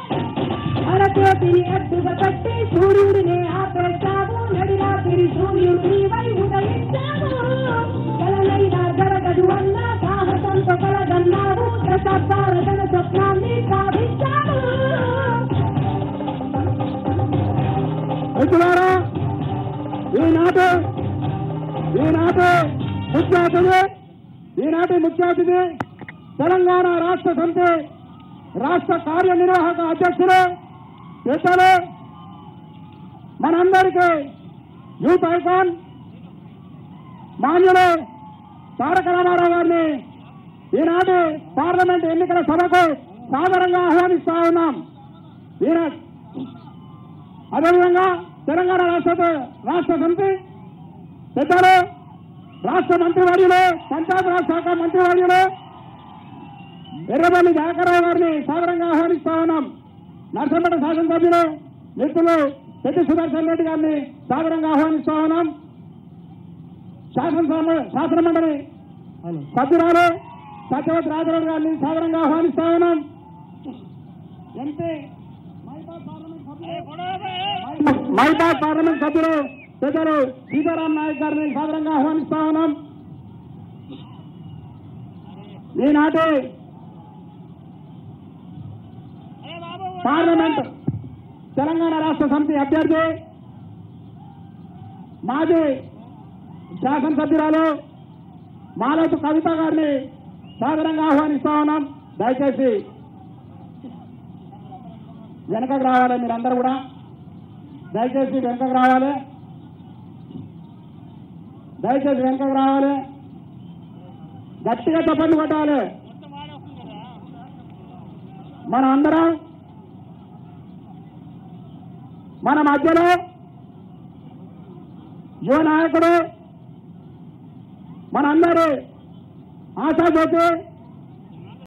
అరచేతిని అడ్డుగా పెట్టి సూర్యుడిని ఆపేశావు నడిరాత్రి సూర్యుడిని వై ఉదయించావు కలనైనా జరగదు అన్న సాహసంతో కలగన్నావు దశాబ్దాల తన స్వప్నాన్ని సాధించావు రైతులారా ఈనాటి ఈనాటి ముఖ్య అతిథి ఈనాటి ముఖ్య అతిథి తెలంగాణ రాష్ట్ర సమితి రాష్ట్ర కార్యనిర్వాహక అధ్యక్షులు పెద్దలు మనందరికీ యూత్ ఐకాన్ మాన్యులు తారక రామారావు గారిని ఈనాటి పార్లమెంట్ ఎన్నికల సభకు సాదరంగా ఆహ్వానిస్తా ఉన్నాం ఈనాటి అదేవిధంగా తెలంగాణ రాష్ట్ర రాష్ట్ర సమితి పెద్దలు రాష్ట్ర మంత్రివర్యులు పంచాయతీరాజ్ శాఖ మంత్రివర్యులు ఎర్రబల్లి దయాకరావు గారిని సాదరంగా ఆహ్వానిస్తా ఉన్నాం నర్సంపేట శాసనసభ్యులు మిత్రులు పెద్ది సుదర్శన్ రెడ్డి గారిని సాదరంగా ఆహ్వానిస్తా ఉన్నాం శాసనసభ శాసన మండలి సభ్యురాలు సత్యవతి రాజరావు గారిని సాదరంగా ఆహ్వానిస్తా ఉన్నాం ఎంపీ మైబాద్ పార్లమెంట్ సభ్యులు మైబాద్ పార్లమెంట్ సభ్యులు పెద్దలు సీతారాం నాయక్ గారిని సాదరంగా ఆహ్వానిస్తా ఉన్నాం ఈనాటి పార్లమెంట్ తెలంగాణ రాష్ట్ర సమితి అభ్యర్థి మాజీ శాసనసభ్యురాలు మాలతు కవిత గారిని సాదరంగా ఆహ్వానిస్తా ఉన్నాం దయచేసి వెనకకు రావాలి మీరందరూ కూడా దయచేసి వెనకకు రావాలి దయచేసి వెనకకు రావాలి గట్టిగా తప్పండి కొట్టాలి మనం అందరం మన మధ్యలో యువ నాయకుడు మనందరి ఆశాజ్యోతి